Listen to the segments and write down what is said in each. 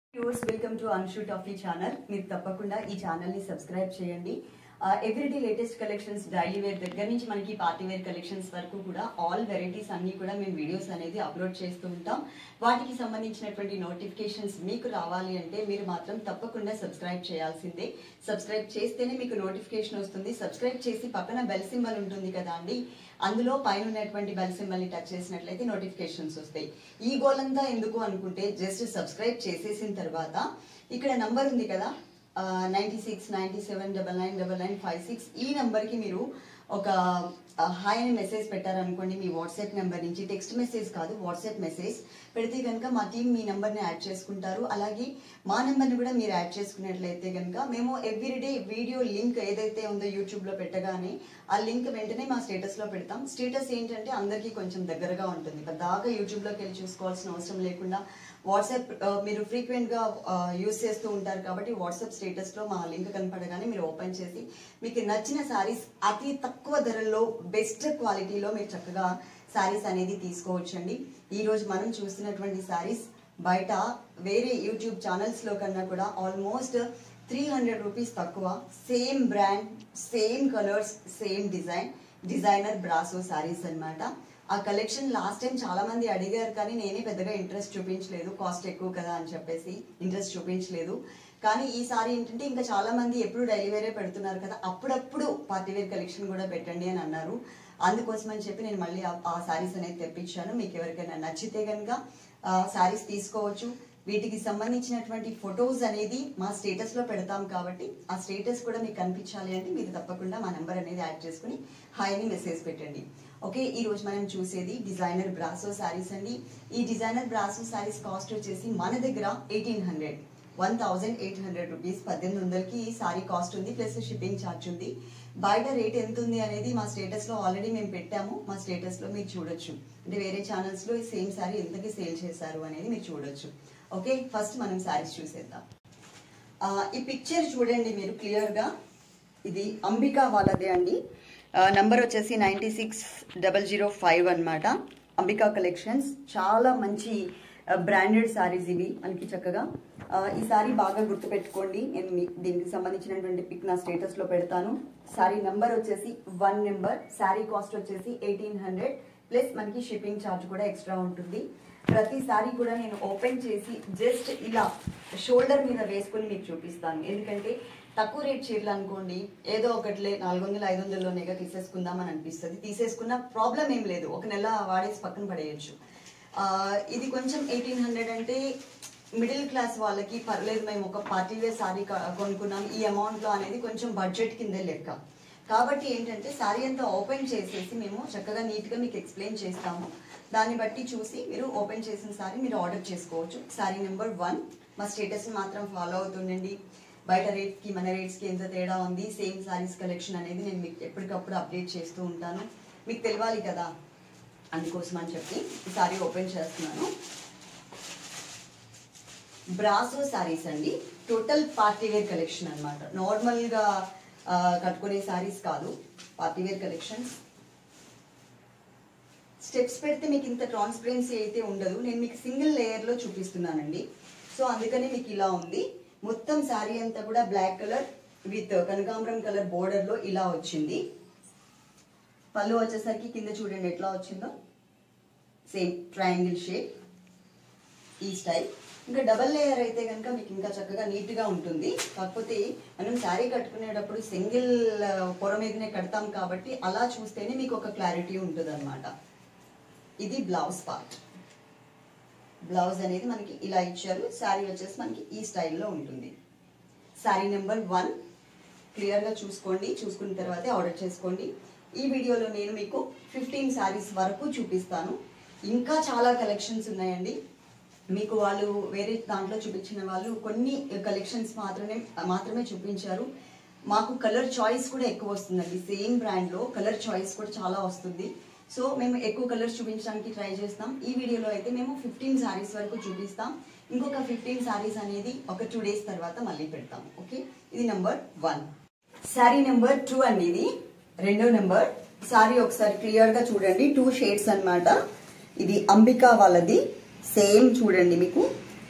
viewers welcome to Anshu టాఫీ channel మీరు తప్పకుండా ఈ ఛానల్ ని సబ్స్క్రైబ్ చేయండి everyday latest collections daily wear దగ్గర నుంచి మనకి పార్టీ వేర్ కలెక్షన్స్ వరకు కూడా ఆల్ వెరైటీస్ అన్ని కూడా మేము వీడియోస్ అనేది అప్లోడ్ చేస్తూ ఉంటాం వాటికి సంబంధించినటువంటి నోటిఫికేషన్స్ మీకు రావాలి అంటే మీరు మాత్రం తప్పకుండా సబ్స్క్రైబ్ చేయాల్సిందే సబ్స్క్రైబ్ చేస్తేనే మీకు నోటిఫికేషన్ వస్తుంది సబ్స్క్రైబ్ చేసి పక్కన బెల్ సింబల్ ఉంటుంది కదా అండి అందులో పైన ఉన్నటువంటి బెల్ సింబల్ ని టచ్ చేసినట్లయితే నోటిఫికేషన్స్ వస్తాయి ఈ గోల్ అంతా ఎందుకు అనుకుంటే జస్ట్ సబ్స్క్రైబ్ చేసేసిన తర్వాత ఇక్కడ నంబర్ ఉంది కదా ninety six ninety seven double nine double nine five six ఈ నంబర్కి మీరు ఒక హాయ్ అని మెసేజ్ పెట్టారనుకోండి మీ వాట్సాప్ నెంబర్ నుంచి టెక్స్ట్ మెసేజ్ కాదు వాట్సాప్ మెసేజ్ పెడితే కనుక మా టీం మీ నెంబర్ని యాడ్ చేసుకుంటారు అలాగే మా నెంబర్ని కూడా మీరు యాడ్ చేసుకున్నట్లయితే కనుక మేము ఎవ్రీడే వీడియో లింక్ ఏదైతే ఉందో యూట్యూబ్లో పెట్టగానే ఆ లింక్ వెంటనే మా స్టేటస్లో పెడతాం స్టేటస్ ఏంటంటే అందరికీ కొంచెం దగ్గరగా ఉంటుంది పెద్దగా యూట్యూబ్లోకి వెళ్ళి చూసుకోవాల్సిన అవసరం లేకుండా వాట్సాప్ ఆ, మీరు ఫ్రీక్వెంట్గా యూస్ చేస్తూ ఉంటారు కాబట్టి వాట్సాప్ స్టేటస్లో మా లింక్ కనపడగానే మీరు ఓపెన్ చేసి మీకు నచ్చిన శారీస్ అతి తక్కువ ధరల్లో బెస్ట్ క్వాలిటీలో మీరు చక్కగా శారీస్ అనేది తీసుకోవచ్చండి ఈ రోజు మనం చూస్తున్నటువంటి శారీస్ బయట వేరే యూట్యూబ్ ఛానల్స్లో కన్నా కూడా ఆల్మోస్ట్ త్రీ హండ్రెడ్ రూపీస్ తక్కువ same brand same colours same design designer బ్రాసో శారీస్ అన్నమాట ఆ కలెక్షన్ లాస్ట్ టైం చాలా మంది అడిగారు కానీ నేనే పెద్దగా ఇంట్రెస్ట్ చూపించలేదు కాస్ట్ ఎక్కువ కదా అని చెప్పేసి ఇంట్రెస్ట్ చూపించలేదు కానీ ఈసారి ఏంటంటే ఇంకా చాలా మంది ఎప్పుడు డైలీ వేరే పెడుతున్నారు కదా అప్పుడప్పుడు పార్టీ వేర్ కలెక్షన్ కూడా పెట్టండి అని అన్నారు అందుకోసం అని చెప్పి నేను మళ్ళీ ఆ- ఆ శారీస్ అనేది తెప్పించాను మీకు ఎవరికైనా నచ్చితే కనుక శారీస్ తీసుకోవచ్చు వీటికి సంబంధించినటువంటి ఫొటోస్ అనేది మా స్టేటస్ లో పెడతాం కాబట్టి ఆ స్టేటస్ కూడా మీకు కనిపించాలి అంటే మీరు తప్పకుండా మా నెంబర్ అనేది యాడ్ చేసుకుని హాయ్ అని మెసేజ్ పెట్టండి ఓకే ఈ రోజు మనం చూసేది డిజైనర్ బ్రాసో శారీస్ అండి ఈ డిజైనర్ బ్రాసో శారీస్ కాస్ట్ వచ్చేసి మన దగ్గర eighteen hundred one thousand eight hundred rupees పద్దెనిమిది వందలకి ఈ సారీ కాస్ట్ ఉంది ప్లస్ షిప్పింగ్ ఛార్జ్ ఉంది బయట రేట్ ఎంత ఉంది అనేది మా స్టేటస్ లో ఆల్రెడీ మేము పెట్టాము మా స్టేటస్ లో మీరు చూడొచ్చు అంటే వేరే ఛానల్స్ లో ఈ సేమ్ సారీ ఎంతకి సేల్ చేశారు అనేది మీరు చూడొచ్చు ఓకే ఫస్ట్ మనం శారీస్ చూసేద్దాం ఆ, ఈ పిక్చర్ చూడండి మీరు క్లియర్ గా ఇది అంబికా వాళ్ళదే అండి నంబర్ వచ్చేసి ninety six double zero five అనమాట అంబికా కలెక్షన్స్ చాలా మంచి బ్రాండెడ్ శారీస్ ఇవి మనకి చక్కగా ఆ, ఈ సారీ బాగా గుర్తుపెట్టుకోండి నేను మీ- దీనికి సంబంధించినటువంటి పిక్ నా స్టేటస్ లో పెడతాను సారీ నెంబర్ వచ్చేసి వన్ నెంబర్ శారీ కాస్ట్ వచ్చేసి ఎయిటీన్ హండ్రెడ్ ప్లస్ మనకి షిప్పింగ్ ఛార్జ్ కూడా ఎక్స్ట్రా ఉంటుంది ప్రతి సారీ కూడా నేను ఓపెన్ చేసి జస్ట్ ఇలా షోల్డర్ మీద వేసుకొని మీకు చూపిస్తాను ఎందుకంటే తక్కువ రేట్ చీరలు అనుకోండి ఏదో ఒకటిలే నాలుగు వందలు ఐదు వందల్లోనేగా తీసేసుకుందాం అని అనిపిస్తుంది తీసేసుకున్న ప్రాబ్లం ఏం లేదు ఒక నెల వాడేసి పక్కన పడేయచ్చు ఆ, ఇది కొంచెం ఎయిటీన్ హండ్రెడ్ అంటే మిడిల్ క్లాస్ వాళ్ళకి పర్లేదు మేము ఒక పార్టీ వేర్ సారీ కొనుక్కున్నాం ఈ అమౌంట్ లో అనేది కొంచెం బడ్జెట్ కిందే లెక్క కాబట్టి ఏంటంటే సారీ అంతా ఓపెన్ చేసేసి మేము చక్కగా నీట్ గా మీకు ఎక్స్ప్లెయిన్ చేస్తాము దాన్ని బట్టి చూసి మీరు ఓపెన్ చేసిన సారీ మీరు ఆర్డర్ చేసుకోవచ్చు సారీ నెంబర్ వన్ మా స్టేటస్ మాత్రం ఫాలో అవుతుండండి బయట రేట్ కి మన రేట్స్ కి ఎంత తేడా ఉంది సేమ్ సారీస్ కలెక్షన్ అనేది నేను మీకు ఎప్పటికప్పుడు అప్డేట్ చేస్తూ ఉంటాను మీకు తెలియాలి కదా అందుకోసం అని చెప్పి ఈ సారీ ఓపెన్ చేస్తున్నాను బ్రాసో శారీస్ అండి టోటల్ పార్టీ వేర్ కలెక్షన్ అనమాట నార్మల్గా కట్టుకునే శారీస్ కాదు పార్టీ వేర్ కలెక్షన్స్ స్టెప్స్ పెడితే మీకు ఇంత ట్రాన్స్పరెన్సీ అయితే ఉండదు నేను మీకు సింగిల్ లేయర్లో చూపిస్తున్నానండి సో అందుకనే మీకు ఇలా ఉంది మొత్తం శారీ అంతా కూడా బ్లాక్ కలర్ విత్ కనకాంబరం కలర్ బోర్డర్లో ఇలా వచ్చింది పళ్ళు వచ్చేసరికి కింద చూడండి ఎట్లా వచ్చిందో సేమ్ ట్రయాంగిల్ షేప్ ఈ స్టైల్ ఇంకా డబల్ లేయర్ అయితే కనుక మీకు ఇంకా చక్కగా నీట్ గా ఉంటుంది కాకపోతే మనం శారీ కట్టుకునేటప్పుడు సింగిల్ పొర మీదనే కడతాం కాబట్టి అలా చూస్తేనే మీకు ఒక క్లారిటీ ఉంటుంది అనమాట ఇది బ్లౌజ్ పార్ట్ బ్లౌజ్ అనేది మనకి ఇలా ఇచ్చారు శారీ వచ్చేసి మనకి ఈ స్టైల్లో ఉంటుంది శారీ నెంబర్ వన్ క్లియర్గా చూసుకోండి చూసుకున్న తర్వాతే ఆర్డర్ చేసుకోండి ఈ వీడియోలో నేను మీకు ఫిఫ్టీన్ శారీస్ వరకు చూపిస్తాను ఇంకా చాలా కలెక్షన్స్ ఉన్నాయండి మీకు వాళ్ళు వేరే దాంట్లో చూపించిన వాళ్ళు కొన్ని కలెక్షన్స్ మాత్రమే మాత్రమే చూపించారు మాకు కలర్ చాయిస్ కూడా ఎక్కువ వస్తుందండి సేమ్ బ్రాండ్లో కలర్ చాయిస్ కూడా చాలా వస్తుంది సో మేము ఎక్కువ కలర్స్ చూపించడానికి ట్రై చేస్తాం ఈ వీడియోలో అయితే మేము ఫిఫ్టీన్ శారీస్ వరకు చూపిస్తాం ఇంకొక ఫిఫ్టీన్ శారీస్ అనేది ఒక టూ డేస్ తర్వాత మళ్ళీ పెడతాం ఓకే ఇది number one sari number two అండి ఇది రెండో నెంబర్ శారీ ఒకసారి క్లియర్ గా చూడండి టూ షేడ్స్ అన్నమాట ఇది అంబికా వాళ్ళది సేమ్ చూడండి మీకు two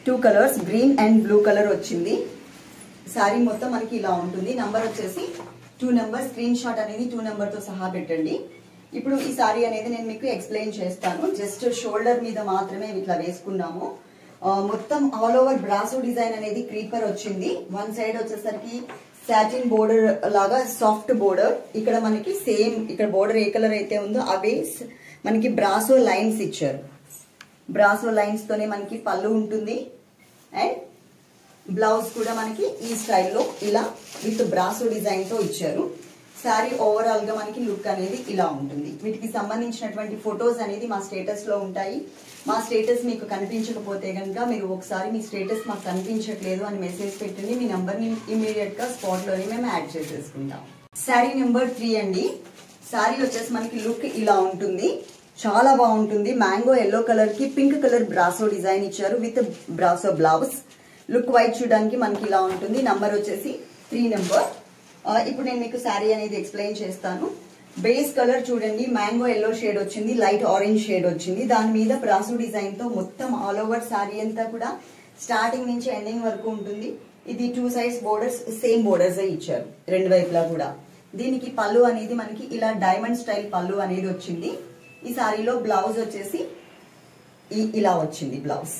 two colours green and blue colour వచ్చింది శారీ మొత్తం మనకి ఇలా ఉంటుంది నంబర్ వచ్చేసి టూ నెంబర్ స్క్రీన్ షాట్ అనేది టూ నెంబర్ తో సహా పెట్టండి ఇప్పుడు ఈ సారీ అనేది నేను మీకు ఎక్స్ప్లెయిన్ చేస్తాను జస్ట్ షోల్డర్ మీద మాత్రమే ఇట్లా వేసుకున్నాము ఆ, మొత్తం ఆల్ ఓవర్ బ్రాసో డిజైన్ అనేది క్రీపర్ వచ్చింది వన్ సైడ్ వచ్చేసరికి సాటిన్ బోర్డర్ లాగా సాఫ్ట్ బోర్డర్ ఇక్కడ మనకి సేమ్ ఇక్కడ బోర్డర్ ఏ కలర్ అయితే ఉందో అవే స- మనకి బ్రాసో లైన్స్ ఇచ్చారు బ్రాసో లైన్స్ తోనే మనకి పళ్ళు ఉంటుంది అండ్ బ్లౌజ్ కూడా మనకి ఈ స్టైల్లో ఇలా విత్ బ్రాసో డిజైన్ తో ఇచ్చారు శారీ ఓవరాల్ గా మనకి లుక్ అనేది ఇలా ఉంటుంది వీటికి సంబంధించినటువంటి ఫొటోస్ అనేది మా స్టేటస్ లో ఉంటాయి మా స్టేటస్ మీకు కనిపించకపోతే కనుక మీరు ఒకసారి మీ స్టేటస్ మాకు కనిపించట్లేదు అని మెసేజ్ పెట్టండి మీ నంబర్ ని ఇమీడియట్ గా స్పాట్ లోనే మేము యాడ్ చేసేసుకుంటాం శారీ నెంబర్ త్రీ అండి శారీ వచ్చేసి మనకి లుక్ ఇలా ఉంటుంది చాలా బాగుంటుంది మ్యాంగో ఎల్లో కలర్ కి పింక్ కలర్ బ్రాసో డిజైన్ ఇచ్చారు with brasso blouse look white చూడడానికి మనకి ఇలా ఉంటుంది నంబర్ వచ్చేసి త్రీ నెంబర్ ఇప్పుడు నేను మీకు శారీ అనేది ఎక్స్ప్లెయిన్ చేస్తాను బేస్ కలర్ చూడండి మ్యాంగో ఎల్లో షేడ్ వచ్చింది లైట్ ఆరెంజ్ షేడ్ వచ్చింది దాని మీద బ్రాసో డిజైన్ తో మొత్తం ఆల్ ఓవర్ శారీ అంతా కూడా స్టార్టింగ్ నుంచి ఎండింగ్ వరకు ఉంటుంది ఇది two sides borders same borders ఇచ్చారు రెండు వైపులా కూడా దీనికి పళ్ళు అనేది మనకి ఇలా డైమండ్ స్టైల్ పళ్ళు అనేది వచ్చింది ఈ సారీలో బ్లౌజ్ వచ్చేసి ఈ- ఇలా వచ్చింది blouse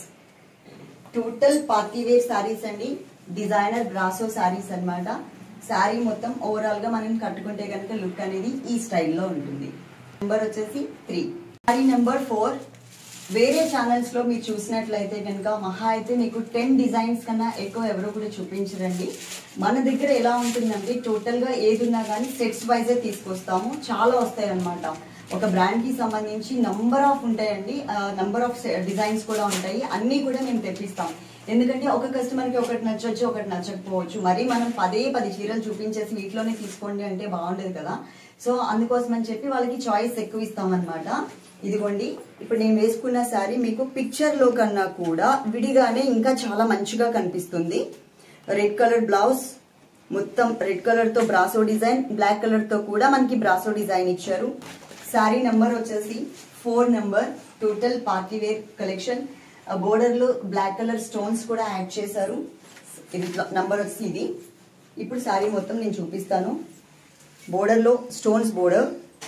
total party wear saris అండి డిజైనర్ బ్రాసో సారీస్ అన్నమాట శారీ మొత్తం ఓవరాల్ గా మనం కట్టుకుంటే కనుక లుక్ అనేది ఈ స్టైల్లో ఉంటుంది నెంబర్ వచ్చేసి త్రీ సారీ నెంబర్ ఫోర్ వేరే ఛానల్స్ లో మీరు చూసినట్లయితే కనుక మహా అయితే మీకు టెన్ డిజైన్స్ కన్నా ఎక్కువ ఎవరు కూడా చూపించరండి మన దగ్గర ఎలా ఉంటుందంటే టోటల్ గా ఏది ఉన్నా కానీ సెట్స్ వైజే తీసుకొస్తాము చాలా వస్తాయి అన్నమాట ఒక బ్రాండ్ కి సంబంధించి నంబర్ ఆఫ్ ఉంటాయండి నంబర్ ఆఫ్ డిజైన్స్ కూడా ఉంటాయి అన్ని కూడా మేము తెప్పిస్తాం ఎందుకంటే ఒక కస్టమర్ కి ఒకటి నచ్చొచ్చు ఒకటి నచ్చకపోవచ్చు మరి మనం పదే పది చీరలు చూపించేసి వీటిలోనే తీసుకోండి అంటే బాగుండదు కదా సో అందుకోసం అని చెప్పి వాళ్ళకి చాయిస్ ఎక్కువ ఇస్తాం అనమాట ఇదిగోండి ఇప్పుడు నేను వేసుకున్న శారీ మీకు పిక్చర్ లో కన్నా కూడా విడిగానే ఇంకా చాలా మంచిగా కనిపిస్తుంది రెడ్ కలర్ బ్లౌజ్ మొత్తం రెడ్ కలర్ తో బ్రాసో డిజైన్ బ్లాక్ కలర్ తో కూడా మనకి బ్రాసో డిజైన్ ఇచ్చారు శారీ నెంబర్ వచ్చేసి four number total party wear collection border లో బ్లాక్ కలర్ స్టోన్స్ కూడా యాడ్ చేశారు ఇది నంబర్ వచ్చి ఇది ఇప్పుడు శారీ మొత్తం నేను చూపిస్తాను బోర్డర్ లో స్టోన్స్ బోర్డర్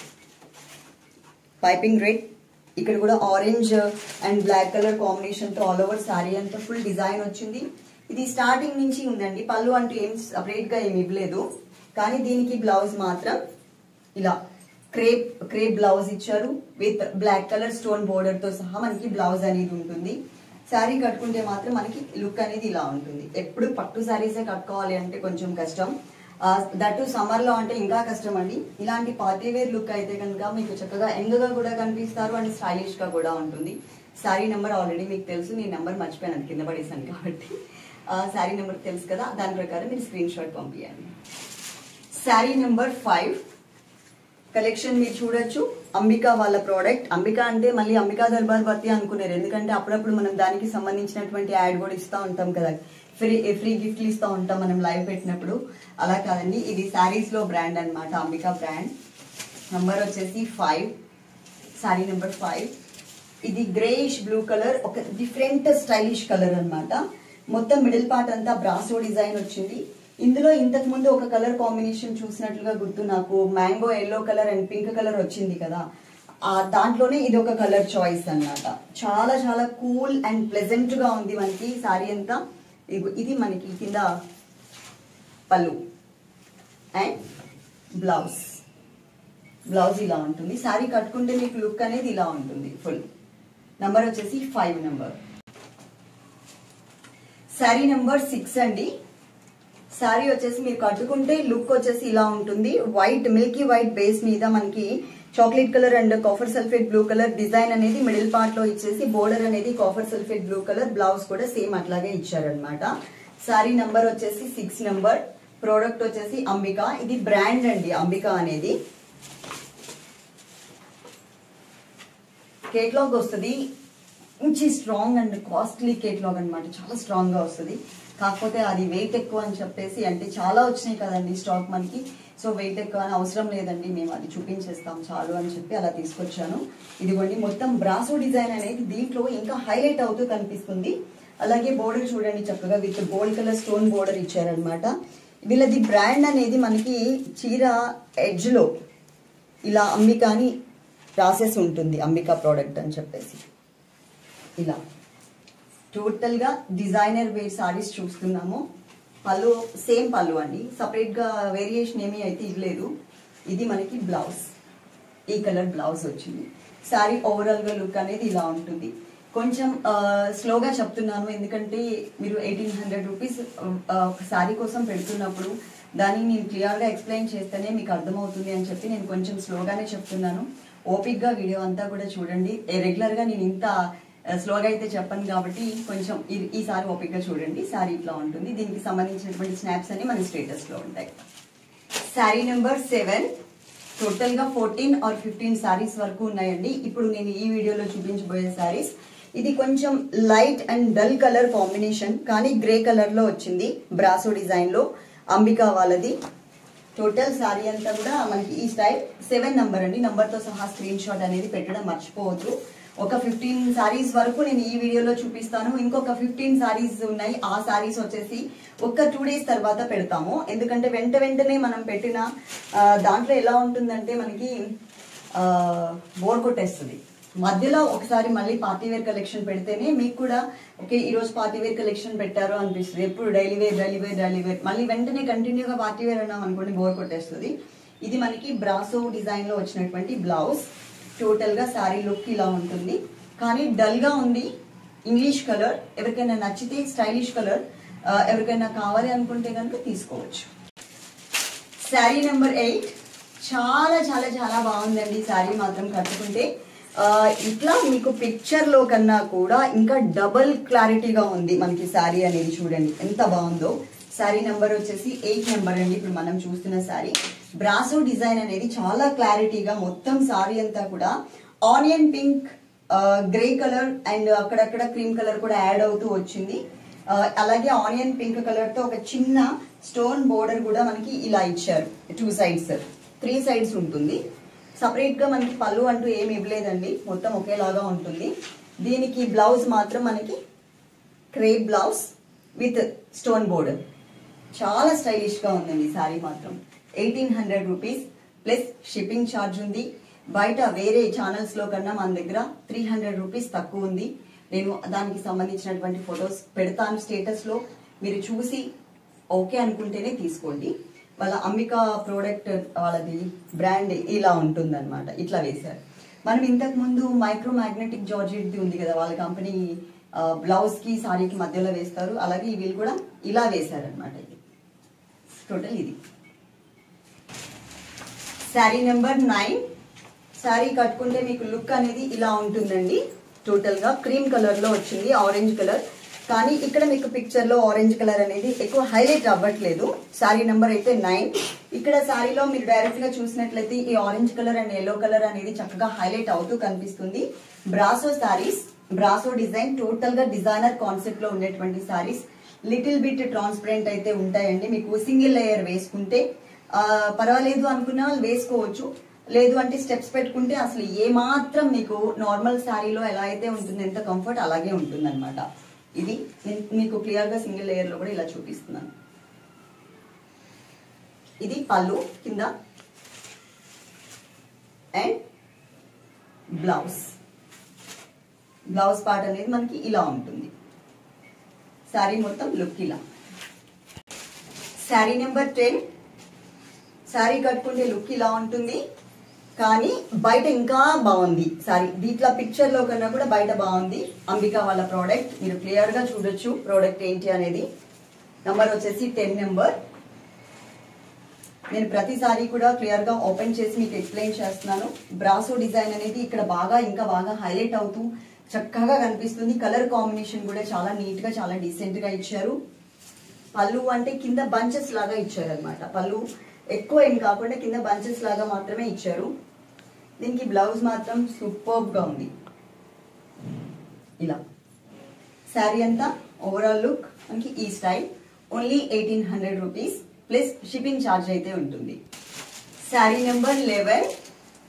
పైపింగ్ రెడ్ ఇక్కడ కూడా orange and black colour combination తో ఆల్ ఓవర్ శారీ అంతా ఫుల్ డిజైన్ వచ్చింది ఇది స్టార్టింగ్ నుంచి ఉందండి పళ్ళు అంటూ ఏం సపరేట్ గా ఏమి ఇవ్వలేదు కానీ దీనికి బ్లౌజ్ మాత్రం ఇలా క్రేప్ క్రేప్ బ్లౌజ్ ఇచ్చారు with black colour stone border తో సహా మనకి బ్లౌజ్ అనేది ఉంటుంది శారీ కట్టుకుంటే మాత్రం మనకి లుక్ అనేది ఇలా ఉంటుంది ఎప్పుడు పట్టు శారీసే కట్టుకోవాలి అంటే కొంచెం కష్టం దట్టు సమ్మర్ లో అంటే ఇంకా కష్టం అండి ఇలాంటి పార్టీ వేర్ లుక్ అయితే కనుక మీకు చక్కగా యంగ్ గా కూడా కనిపిస్తారు అండ్ స్టైలిష్ గా కూడా ఉంటుంది శారీ నెంబర్ ఆల్రెడీ మీకు తెలుసు నేను నెంబర్ మర్చిపోయాను కింద పడేసాను కాబట్టి శారీ నెంబర్ తెలుసు కదా దాని ప్రకారం మీరు స్క్రీన్ షాట్ పంపించండి శారీ నెంబర్ ఫైవ్ కలెక్షన్ మీరు చూడొచ్చు అంబికా వాళ్ళ ప్రోడక్ట్ అంబికా అంటే మళ్ళీ అంబికా దర్బార్ భర్తీ అనుకున్నారు ఎందుకంటే అప్పుడప్పుడు మనం దానికి సంబంధించినటువంటి యాడ్ కూడా ఇస్తూ ఉంటాం కదా ఫ్రీ ఫ్రీ గిఫ్ట్లు ఇస్తూ ఉంటాం మనం లైవ్ పెట్టినప్పుడు అలా కాదండి ఇది శారీస్ లో బ్రాండ్ అన్నమాట అంబికా బ్రాండ్ నంబర్ వచ్చేసి ఫైవ్ శారీ నెంబర్ ఫైవ్ ఇది గ్రేయిష్ బ్లూ కలర్ ఒక డిఫరెంట్ స్టైలిష్ కలర్ అన్నమాట మొత్తం మిడిల్ పార్ట్ అంతా బ్రాసో డిజైన్ వచ్చింది ఇందులో ఇంతకు ముందు ఒక కలర్ కాంబినేషన్ చూసినట్లుగా గుర్తు నాకు mango yellow colour and pink colour వచ్చింది కదా ఆ దాంట్లోనే ఇది ఒక కలర్ చాయిస్ అన్నమాట చాలా చాలా కూల్ అండ్ ప్లెజెంట్ గా ఉంది మనకి సారీ అంతా ఇదిగో ఇది మనకి కింద పళ్ళు అండ్ బ్లౌజ్ బ్లౌజ్ ఇలా ఉంటుంది శారీ కట్టుకుంటే మీకు లుక్ అనేది ఇలా ఉంటుంది ఫుల్ నంబర్ వచ్చేసి five number sari number six అండి శారీ వచ్చేసి మీరు కట్టుకుంటే లుక్ వచ్చేసి ఇలా ఉంటుంది వైట్ మిల్కీ వైట్ బేస్ మీద మనకి chocolate colour and copper sulphate blue colour design అనేది మిడిల్ పార్ట్ లో ఇచ్చేసి బోర్డర్ అనేది copper sulphate blue colour blouse కూడా సేమ్ అట్లాగే ఇచ్చారనమాట శారీ నంబర్ వచ్చేసి సిక్స్ నెంబర్ ప్రోడక్ట్ వచ్చేసి అంబికా ఇది బ్రాండ్ అండి అంబికా అనేది కేట్లాగ్ వస్తుంది మంచి స్ట్రాంగ్ అండ్ కాస్ట్లీ కేట్లాగ్ అన్నమాట చాలా స్ట్రాంగ్ గా వస్తుంది కాకపోతే అది వెయిట్ ఎక్కువ అని చెప్పేసి అంటే చాలా వచ్చినాయి కదండి స్టాక్ మనకి సో వెయిట్ ఎక్కువ అని అవసరం లేదండి మేము అది చూపించేస్తాం చాలు అని చెప్పి అలా తీసుకొచ్చాను ఇదిగోండి మొత్తం బ్రాసో డిజైన్ అనేది దీంట్లో ఇంకా హైలైట్ అవుతూ కనిపిస్తుంది అలాగే బోర్డర్ చూడండి చక్కగా with gold colour stone border ఇచ్చారనమాట వీళ్ళది బ్రాండ్ అనేది మనకి చీర ఎడ్జ్ లో ఇలా అంబికా అని రాసేసి ఉంటుంది అంబికా ప్రోడక్ట్ అని చెప్పేసి ఇలా టోటల్ గా డిజైనర్ వేర్ సారీస్ చూస్తున్నాము పళ్ళు సేమ్ పళ్ళు అండి సపరేట్ గా వేరియేషన్ ఏమీ అయితే ఇవ్వలేదు ఇది మనకి బ్లౌజ్ ఈ కలర్ బ్లౌజ్ వచ్చింది శారీ ఓవరాల్ గా లుక్ అనేది ఇలా ఉంటుంది కొంచెం స్లోగా చెప్తున్నాను ఎందుకంటే మీరు ఎయిటీన్ హండ్రెడ్ రూపీస్ ఒక శారీ కోసం పెడుతున్నప్పుడు దాన్ని నేను క్లియర్ గా ఎక్స్ప్లెయిన్ చేస్తేనే మీకు అర్థమవుతుంది అని చెప్పి నేను కొంచెం స్లోగానే చెప్తున్నాను ఓపిక్ గా వీడియో అంతా కూడా చూడండి రెగ్యులర్ గా నేను ఇంత స్లోగా అయితే చెప్పను కాబట్టి కొంచెం ఈ- ఈసారి ఓపిక్ గా చూడండి శారీ ఇట్లా ఉంటుంది దీనికి సంబంధించినటువంటి స్నాప్స్ అన్ని మన స్టేటస్ లో ఉంటాయి శారీ నెంబర్ సెవెన్ టోటల్ గా ఫోర్టీన్ ఆర్ ఫిఫ్టీన్ శారీస్ వరకు ఉన్నాయండి ఇప్పుడు నేను ఈ వీడియోలో చూపించబోయే శారీస్ ఇది కొంచెం light and dull colour combination కానీ గ్రే కలర్ లో వచ్చింది బ్రాసో డిజైన్ లో అంబికా వాళ్ళది టోటల్ శారీ అంతా కూడా మనకి ఈ స్టైల్ సెవెన్ నంబర్ అండి నంబర్ తో సహా స్క్రీన్ షాట్ అనేది పెట్టడం మర్చిపోవద్దు ఒక ఫిఫ్టీన్ సారీస్ వరకు నేను ఈ వీడియోలో చూపిస్తాను ఇంకొక ఫిఫ్టీన్ సారీస్ ఉన్నాయి ఆ సారీస్ వచ్చేసి ఒక్క టూ డేస్ తర్వాత పెడతాము ఎందుకంటే వెంట వెంటనే మనం పెట్టిన ఆ, దాంట్లో ఎలా ఉంటుందంటే మనకి బోర్ కొట్టేస్తుంది మధ్యలో ఒకసారి మళ్ళీ పార్టీ వేర్ కలెక్షన్ పెడితేనే మీకు కూడా ఓకే ఈ రోజు పార్టీ వేర్ కలెక్షన్ పెట్టారు అనిపిస్తుంది ఎప్పుడు daily wear daily wear daily wear మళ్ళీ వెంటనే కంటిన్యూగా పార్టీ వేర్ అన్నాం అనుకోండి బోర్ కొట్టేస్తుంది ఇది మనకి బ్రాసో డిజైన్ లో వచ్చినటువంటి బ్లౌజ్ టోటల్ గా శారీ లుక్ ఇలా ఉంటుంది కానీ డల్ గా ఉంది ఇంగ్లీష్ కలర్ ఎవరికైనా నచ్చితే స్టైలిష్ కలర్ ఎవరికైనా కావాలి అనుకుంటే కనుక తీసుకోవచ్చు శారీ నెంబర్ ఎయిట్ చాలా చాలా చాలా బాగుందండి శారీ మాత్రం కట్టుకుంటే ఆ, ఇట్లా మీకు పిక్చర్ లో కన్నా కూడా ఇంకా డబుల్ క్లారిటీగా ఉంది మనకి శారీ అనేది చూడండి ఎంత బాగుందో శారీ నెంబర్ వచ్చేసి ఎయిట్ నెంబర్ అండి ఇప్పుడు మనం చూస్తున్న శారీ బ్రాసో డిజైన్ అనేది చాలా క్లారిటీగా మొత్తం శారీ అంతా కూడా onion pink grey colour and అక్కడక్కడ క్రీమ్ కలర్ కూడా యాడ్ అవుతూ వచ్చింది ఆ, అలాగే ఆనియన్ పింక్ కలర్ తో ఒక చిన్న స్టోన్ బోర్డర్ కూడా మనకి ఇలా ఇచ్చారు టూ సైడ్స్ త్రీ సైడ్స్ ఉంటుంది సపరేట్ గా మనకి పళ్ళు అంటూ ఏమి ఇవ్వలేదండి మొత్తం ఒకేలాగా ఉంటుంది దీనికి బ్లౌజ్ మాత్రం మనకి crepe blouse with stone border చాలా స్టైలిష్ గా ఉందండి సారీ మాత్రం eighteen hundred rupees plus shipping charge ఉంది బయట వేరే ఛానల్స్ లో కన్నా మన దగ్గర త్రీ హండ్రెడ్ రూపీస్ తక్కువ ఉంది నేను దానికి సంబంధించినటువంటి ఫొటోస్ పెడతాను స్టేటస్ లో మీరు చూసి ఓకే అనుకుంటేనే తీసుకోండి వాళ్ళ అంబికా ప్రోడక్ట్ వాళ్ళది బ్రాండ్ ఇలా ఉంటుంది అనమాట ఇట్లా వేశారు మనం ఇంతకు ముందు మైక్రో మ్యాగ్నెటిక్ జార్జెట్ ఉంది కదా వాళ్ళ కంపెనీ బ్లౌజ్ కి సారీకి మధ్యలో వేస్తారు అలాగే వీళ్ళు కూడా ఇలా వేశారనమాట ఇది టోటల్ ఇది శారీ నెంబర్ నైన్ శారీ కట్టుకుంటే మీకు లుక్ అనేది ఇలా ఉంటుందండి టోటల్ గా క్రీమ్ కలర్ లో వచ్చింది ఆరెంజ్ కలర్ కానీ ఇక్కడ మీకు పిక్చర్ లో ఆరెంజ్ కలర్ అనేది ఎక్కువ హైలైట్ అవ్వట్లేదు శారీ నెంబర్ అయితే నైన్ ఇక్కడ శారీలో మీరు డైరెక్ట్ గా చూసినట్లయితే ఈ orange colour and yellow colour అనేది చక్కగా హైలైట్ అవుతూ కనిపిస్తుంది brasso saris brasso design total గా డిజైనర్ కాన్సెప్ట్ లో ఉండేటువంటి శారీస్ లిటిల్ బిట్ ట్రాన్స్పరెంట్ అయితే ఉంటాయండి మీకు సింగిల్ లేయర్ వేసుకుంటే ఆ, పర్వాలేదు అనుకున్న వాళ్ళు వేసుకోవచ్చు లేదు అంటే స్టెప్స్ పెట్టుకుంటే అసలు ఏ మాత్రం మీకు నార్మల్ శారీలో ఎలా అయితే ఉంటుంది ఎంత కంఫర్ట్ అలాగే ఉంటుంది అనమాట ఇది నేను మీకు క్లియర్ గా సింగిల్ లేయర్ లో కూడా ఇలా చూపిస్తున్నాను ఇది పళ్ళు కింద అండ్ బ్లౌజ్ బ్లౌజ్ పార్ట్ అనేది మనకి ఇలా ఉంటుంది శారీ మొత్తం లుక్ ఇలా శారీ నెంబర్ టెన్ శారీ కట్టుకుంటే లుక్ ఇలా ఉంటుంది కానీ బయట ఇంకా బాగుంది సారీ దీంట్లో పిక్చర్ లో కన్నా కూడా బయట బాగుంది అంబికా వాళ్ళ ప్రోడక్ట్ మీరు క్లియర్ గా చూడొచ్చు ప్రోడక్ట్ ఏంటి అనేది నంబర్ వచ్చేసి టెన్ నెంబర్ నేను ప్రతిసారి కూడా క్లియర్ గా ఓపెన్ చేసి మీకు ఎక్స్ప్లెయిన్ చేస్తున్నాను బ్రాసో డిజైన్ అనేది ఇక్కడ బాగా ఇంకా బాగా హైలైట్ అవుతూ చక్కగా కనిపిస్తుంది కలర్ కాంబినేషన్ కూడా చాలా నీట్ గా చాలా డీసెంట్ గా ఇచ్చారు పళ్ళు అంటే కింద బంచెస్ లాగా ఇచ్చారు అనమాట పళ్ళు ఎక్కువ ఏం కాకుండా కింద బంచెస్ లాగా మాత్రమే ఇచ్చారు దీనికి బ్లౌజ్ మాత్రం సూపర్బ్ గా ఉంది ఇలా శారీ అంతా ఓవరాల్ లుక్ మనకి ఈ style only eighteen hundred rupees plus shipping charge అయితే ఉంటుంది శారీ నెంబర్ లెవెన్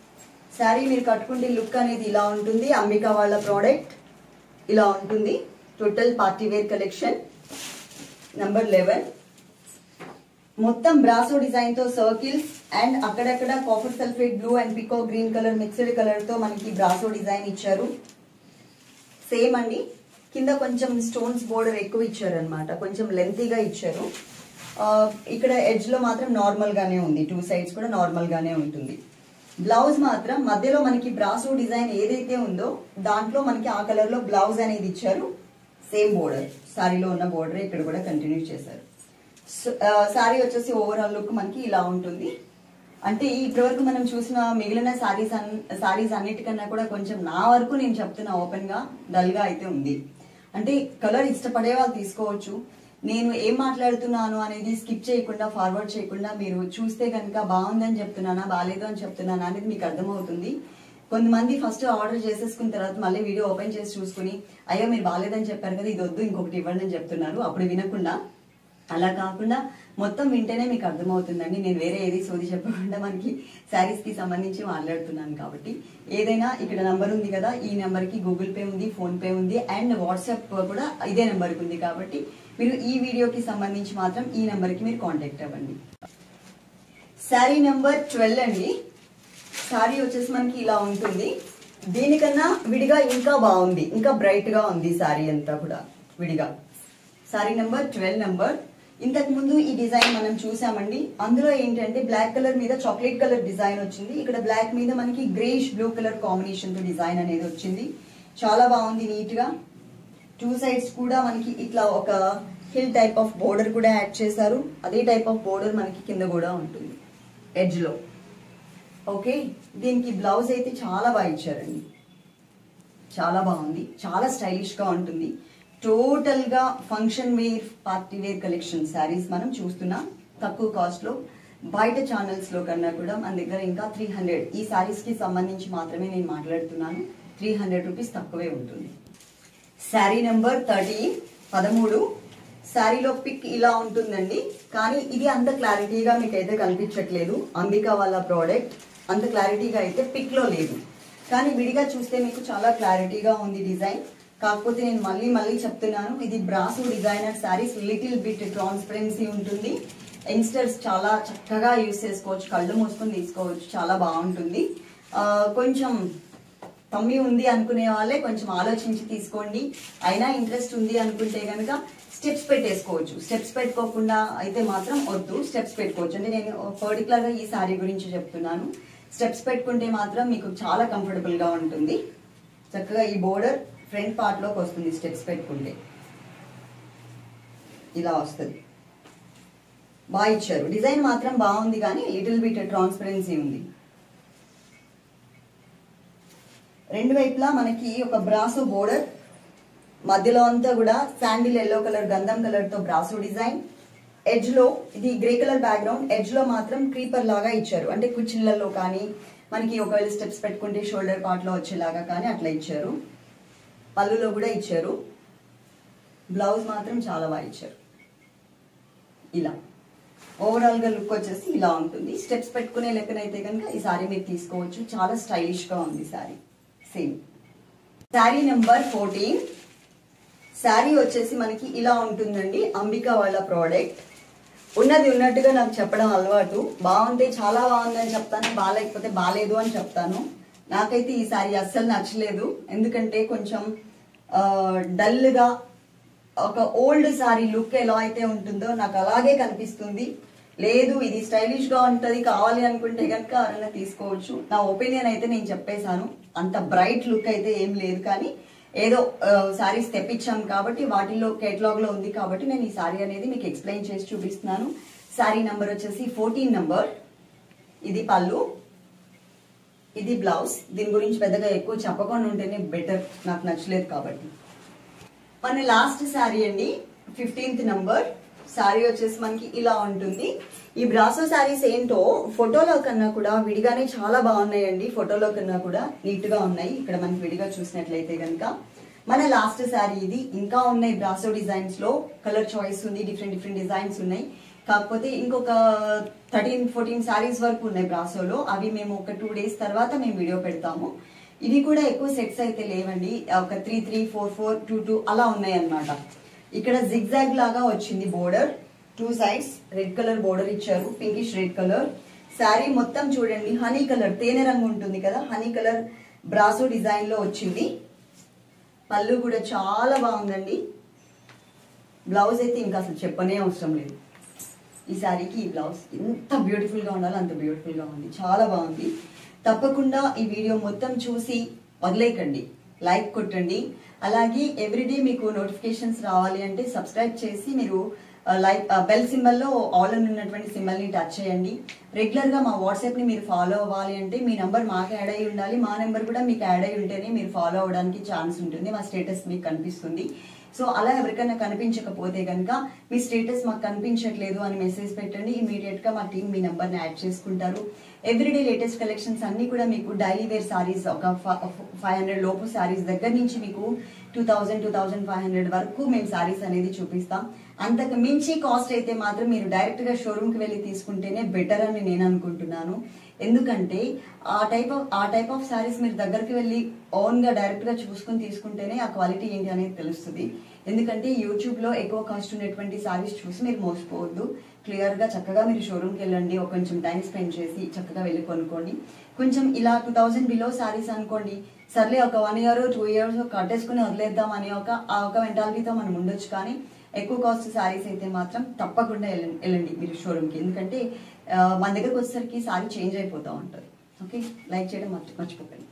శారీ మీరు కట్టుకుంటే లుక్ అనేది ఇలా ఉంటుంది అంబికా వాళ్ళ ప్రోడక్ట్ ఇలా ఉంటుంది total party wear collection number eleven మొత్తం బ్రాసో డిజైన్ తో సర్కిల్స్ అండ్ అక్కడక్కడ copper sulphate blue and pico green colour mixed colour తో మనకి బ్రాసో డిజైన్ ఇచ్చారు సేమ్ అండి కింద కొంచెం స్టోన్స్ బోర్డర్ ఎక్కువ ఇచ్చారు అనమాట కొంచెం లెంతీగా ఇచ్చారు ఆ, ఇక్కడ ఎడ్జ్ లో మాత్రం నార్మల్ గానే ఉంది టూ సైడ్స్ కూడా నార్మల్ గానే ఉంటుంది బ్లౌజ్ మాత్రం మధ్యలో మనకి బ్రాసో డిజైన్ ఏదైతే ఉందో దాంట్లో మనకి ఆ కలర్ లో బ్లౌజ్ అనేది ఇచ్చారు సేమ్ బోర్డర్ సారీలో ఉన్న బోర్డర్ ఇక్కడ కూడా కంటిన్యూ చేశారు సారీ వచ్చేసి ఓవరాల్ లుక్ మనకి ఇలా ఉంటుంది అంటే ఇప్పటివరకు మనం చూసిన మిగిలిన సారీస్ అన్ సారీస్ అన్నిటికన్నా కూడా కొంచెం నా వరకు నేను చెప్తున్నా ఓపెన్ గా డల్ గా అయితే ఉంది అంటే కలర్ ఇష్టపడే వాళ్ళు తీసుకోవచ్చు నేను ఏం మాట్లాడుతున్నాను అనేది స్కిప్ చేయకుండా ఫార్వర్డ్ చేయకుండా మీరు చూస్తే కనుక బాగుందని చెప్తున్నానా బాగాలేదు అని చెప్తున్నానా అనేది మీకు అర్థమవుతుంది కొంతమంది ఫస్ట్ ఆర్డర్ చేసేసుకున్న తర్వాత మళ్ళీ వీడియో ఓపెన్ చేసి చూసుకుని అయ్యో మీరు బాగాలేదని చెప్పారు కదా ఇది వద్దు ఇంకొకటి ఇవ్వండి అని చెప్తున్నారు అప్పుడు వినకుండా అలా కాకుండా మొత్తం వింటేనే మీకు అర్థమవుతుందండి నేను వేరే ఏది సోది చెప్పకుండా మనకి శారీస్ కి సంబంధించి మాట్లాడుతున్నాను కాబట్టి ఏదైనా ఇక్కడ నంబర్ ఉంది కదా ఈ నెంబర్ కి గూగుల్ పే ఉంది ఫోన్ పే ఉంది అండ్ వాట్సాప్ కూడా ఇదే నెంబర్ ఉంది కాబట్టి మీరు ఈ వీడియోకి సంబంధించి మాత్రం ఈ నెంబర్ కి మీరు కాంటాక్ట్ అవ్వండి శారీ నెంబర్ ట్వెల్వ్ అండి శారీ వచ్చేసి మనకి ఇలా ఉంటుంది దీనికన్నా విడిగా ఇంకా బాగుంది ఇంకా బ్రైట్ గా ఉంది శారీ అంతా కూడా విడిగా శారీ నెంబర్ ట్వెల్వ్ నెంబర్ ఇంతకు ముందు ఈ డిజైన్ మనం చూసామండి అందులో ఏంటంటే బ్లాక్ కలర్ మీద చాక్లెట్ కలర్ డిజైన్ వచ్చింది ఇక్కడ బ్లాక్ మీద మనకి గ్రేష్ బ్లూ కలర్ కాంబినేషన్ తో డిజైన్ అనేది వచ్చింది చాలా బాగుంది నీట్ గా టూ సైడ్స్ కూడా మనకి ఇట్లా ఒక హిల్ టైప్ ఆఫ్ బోర్డర్ కూడా యాడ్ చేశారు అదే టైప్ ఆఫ్ బోర్డర్ మనకి కింద కూడా ఉంటుంది ఎడ్జ్ లో ఓకే దీనికి బ్లౌజ్ అయితే చాలా బాగా ఇచ్చారండి చాలా బాగుంది చాలా స్టైలిష్ గా ఉంటుంది టోటల్ గా function wear party wear collection saris మనం చూస్తున్నాం తక్కువ కాస్ట్ లో బయట ఛానల్స్ లో కన్నా కూడా మన దగ్గర ఇంకా త్రీ హండ్రెడ్ ఈ శారీస్ కి సంబంధించి మాత్రమే నేను మాట్లాడుతున్నాను త్రీ హండ్రెడ్ రూపీస్ తక్కువే ఉంటుంది శారీ నెంబర్ థర్టీన్ పదమూడు శారీలో పిక్ ఇలా ఉంటుందండి కానీ ఇది అంత క్లారిటీగా మీకు అయితే కనిపించట్లేదు అంబికా వాళ్ళ ప్రోడక్ట్ అంత క్లారిటీగా అయితే పిక్ లో లేదు కానీ విడిగా చూస్తే మీకు చాలా క్లారిటీగా ఉంది డిజైన్ కాకపోతే నేను మళ్ళీ మళ్ళీ చెప్తున్నాను ఇది brasso designer saris little bit transparency ఉంటుంది యంగ్స్టర్స్ చాలా చక్కగా యూస్ చేసుకోవచ్చు కళ్ళు మూసుకొని తీసుకోవచ్చు చాలా బాగుంటుంది ఆ, కొంచెం తమ్మి ఉంది అనుకునే వాళ్ళే కొంచెం ఆలోచించి తీసుకోండి అయినా ఇంట్రెస్ట్ ఉంది అనుకుంటే కనుక స్టెప్స్ పెట్టేసుకోవచ్చు స్టెప్స్ పెట్టుకోకుండా అయితే మాత్రం వద్దు స్టెప్స్ పెట్టుకోవచ్చు అంటే నేను పర్టికులర్ గా ఈ సారీ గురించి చెప్తున్నాను స్టెప్స్ పెట్టుకుంటే మాత్రం మీకు చాలా కంఫర్టబుల్ గా ఉంటుంది చక్కగా ఈ బోర్డర్ ఫ్రంట్ పార్ట్ లోకి వస్తుంది స్టెప్స్ పెట్టుకుంటే ఇలా వస్తుంది బాగా ఇచ్చారు డిజైన్ మాత్రం బాగుంది కానీ లిటిల్ బిట్ ట్రాన్స్పరెన్సీ ఉంది రెండు వైపులా మనకి ఒక బ్రాసో బోర్డర్ మధ్యలో అంతా కూడా శాండిల్ ఎల్లో కలర్ గంధం కలర్ తో బ్రాసో డిజైన్ ఎడ్జ్ లో ఇది గ్రే కలర్ బ్యాక్గ్రౌండ్ ఎడ్జ్ లో మాత్రం క్రీపర్ లాగా ఇచ్చారు అంటే కుచ్చిళ్ళలో కానీ మనకి ఒకవేళ స్టెప్స్ పెట్టుకుంటే షోల్డర్ పార్ట్ లో వచ్చేలాగా కానీ అట్లా ఇచ్చారు పళ్ళులో కూడా ఇచ్చారు బ్లౌజ్ మాత్రం చాలా బాగా ఇచ్చారు ఇలా ఓవరాల్ గా లుక్ వచ్చేసి ఇలా ఉంటుంది స్టెప్స్ పెట్టుకునే లెక్కనైతే కనుక ఈ సారీ మీరు తీసుకోవచ్చు చాలా స్టైలిష్ గా ఉంది sari same sari number fourteen sari వచ్చేసి మనకి ఇలా ఉంటుందండి అంబికా వాళ్ళ ప్రోడక్ట్ ఉన్నది ఉన్నట్టుగా నాకు చెప్పడం అలవాటు బాగుంటే చాలా బాగుందని చెప్తాను బాగాలేకపోతే బాగాలేదు అని చెప్తాను నాకైతే ఈ శారీ అస్సలు నచ్చలేదు ఎందుకంటే కొంచెం డల్ గా ఒక ఓల్డ్ సారీ లుక్ ఎలా అయితే ఉంటుందో నాకు అలాగే కనిపిస్తుంది లేదు ఇది స్టైలిష్ గా ఉంటది కావాలి అనుకుంటే కనుక ఎవరైనా తీసుకోవచ్చు నా ఒపీనియన్ అయితే నేను చెప్పేశాను అంత బ్రైట్ లుక్ అయితే ఏం లేదు కానీ ఏదో సారీస్ తెప్పించాం కాబట్టి వాటిల్లో కేటలాగ్ లో ఉంది కాబట్టి నేను ఈ సారీ అనేది మీకు ఎక్స్ప్లెయిన్ చేసి చూపిస్తున్నాను సారీ నంబర్ వచ్చేసి ఫోర్టీన్ నంబర్ ఇది పళ్ళు ఇది బ్లౌజ్ దీని గురించి పెద్దగా ఎక్కువ చెప్పకుండా ఉంటేనే బెటర్ నాకు నచ్చలేదు కాబట్టి మన లాస్ట్ శారీ అండి ఫిఫ్టీన్త్ నంబర్ శారీ వచ్చేసి మనకి ఇలా ఉంటుంది ఈ బ్రాసో శారీస్ ఏంటో ఫోటోలో కన్నా కూడా విడిగానే చాలా బాగున్నాయండి ఫోటోలో కన్నా కూడా నీట్ గా ఉన్నాయి ఇక్కడ మనకి విడిగా చూసినట్లయితే కనుక మన లాస్ట్ శారీ ఇది ఇంకా ఉన్నాయి బ్రాసో డిజైన్స్ లో కలర్ చాయిస్ ఉంది డిఫరెంట్ డిఫరెంట్ డిజైన్స్ ఉన్నాయి కాకపోతే ఇంకొక థర్టీన్ ఫోర్టీన్ శారీస్ వరకు ఉన్నాయి బ్రాసోలో అవి మేము ఒక టూ డేస్ తర్వాత మేము వీడియో పెడతాము ఇవి కూడా ఎక్కువ సెట్స్ అయితే లేవండి ఒక three three four four two two అలా ఉన్నాయి అన్నమాట ఇక్కడ జిగ్జాగ్ లాగా వచ్చింది border two sides red colour border ఇచ్చారు పింకిష్ రెడ్ కలర్ శారీ మొత్తం చూడండి హనీ కలర్ తేనె రంగు ఉంటుంది కదా హనీ కలర్ బ్రాసో డిజైన్ లో వచ్చింది పళ్ళు కూడా చాలా బాగుందండి బ్లౌజ్ అయితే ఇంకా అసలు చెప్పనే అవసరం లేదు ఈ శారీకి ఈ బ్లౌజ్ ఎంత బ్యూటిఫుల్ గా ఉండాలో అంత బ్యూటిఫుల్ గా ఉంది చాలా బాగుంది తప్పకుండా ఈ వీడియో మొత్తం చూసి వదిలేకండి లైక్ కొట్టండి అలాగే ఎవ్రీడే మీకు నోటిఫికేషన్స్ రావాలి అంటే సబ్స్క్రైబ్ చేసి మీరు లైక్ బెల్ సింబల్ లో ఆల్ అని ఉన్నటువంటి సింబల్ ని టచ్ చేయండి రెగ్యులర్ గా మా వాట్సాప్ ని మీరు ఫాలో అవ్వాలి అంటే మీ నంబర్ మాకు యాడ్ అయి ఉండాలి మా నెంబర్ కూడా మీకు యాడ్ అయి ఉంటేనే మీరు ఫాలో అవడానికి ఛాన్స్ ఉంటుంది మా స్టేటస్ మీకు కనిపిస్తుంది సో అలా ఎవరికైనా కనిపించకపోతే కనుక మీ స్టేటస్ మాకు కనిపించట్లేదు అని మెసేజ్ పెట్టండి ఇమీడియట్ గా మా టీం మీ నంబర్ని యాడ్ చేసుకుంటారు ఎవ్రీడే లేటెస్ట్ కలెక్షన్స్ అన్ని కూడా మీకు డైలీ వేర్ సారీస్ ఒక ఫైవ్ హండ్రెడ్ లోపు సారీస్ దగ్గర నుంచి మీకు two thousand two thousand five hundred వరకు మేము సారీస్ అనేది చూపిస్తాం అంతకు మించి కాస్ట్ అయితే మాత్రం మీరు డైరెక్ట్ గా షోరూమ్ కి వెళ్ళి తీసుకుంటేనే బెటర్ అని నేను అనుకుంటున్నాను ఎందుకంటే ఆ టైప్ ఆఫ్ ఆ టైప్ ఆఫ్ సారీస్ మీరు దగ్గరికి వెళ్ళి ఓన్ గా డైరెక్ట్ గా చూసుకుని తీసుకుంటేనే ఆ క్వాలిటీ ఏంటి అనేది తెలుస్తుంది ఎందుకంటే యూట్యూబ్ లో ఎక్కువ కాస్ట్ ఉన్నటువంటి సారీస్ చూసి మీరు మోసపోవద్దు క్లియర్ గా చక్కగా మీరు షోరూమ్ కి వెళ్ళండి ఒక కొంచెం టైం స్పెండ్ చేసి చక్కగా వెళ్ళి కొనుక్కోండి కొంచెం ఇలా టూ థౌసండ్ బిలో సారీస్ అనుకోండి సర్లే ఒక వన్ ఇయర్ టూ ఇయర్స్ కట్టేసుకుని వదిలేద్దాం అనే ఒక ఆ ఒక మెంటాలిటీతో మనం ఉండొచ్చు కానీ ఎక్కువ కాస్ట్ సారీస్ అయితే మాత్రం తప్పకుండా వెళ్ళండి వెళ్ళండి మీరు షోరూమ్కి ఎందుకంటే ఆ, మన దగ్గరకు వచ్చేసరికి సారీ చేంజ్ అయిపోతూ ఉంటుంది ఓకే లైక్ చేయడం మర్చి మర్చిపోకండి